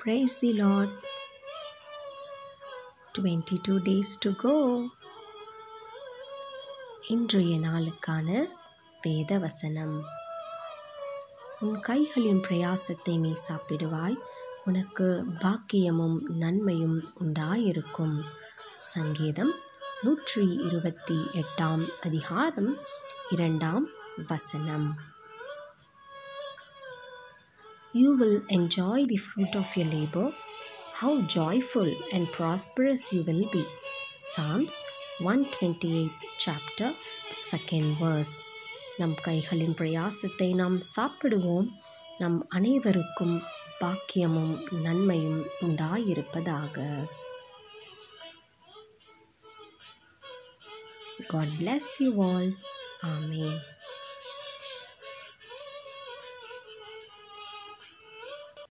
Praise the Lord. 22 days to go. இன்றைய நாளுக்கான வேத வசனம் உன் கைகளின் பிரயாசத்தை நீ சாப்பிடுவாய் உனக்கு பாக்கியமும் நன்மையும் உண்டாயிருக்கும் சங்கீதம் நூற்றி இருபத்தி எட்டாம் அதிகாரம் இரண்டாம் வசனம் You will enjoy the fruit of your labor. How joyful and prosperous you will be. Psalms 128 chapter second verse. நம் கைகளின் பிரயாசத்தை நாம் சாப்பிடுவோம் நம் அனைவருக்கும் பாக்கியமும் நன்மையும் உண்டாயிருப்பதாக God bless you all. Amen.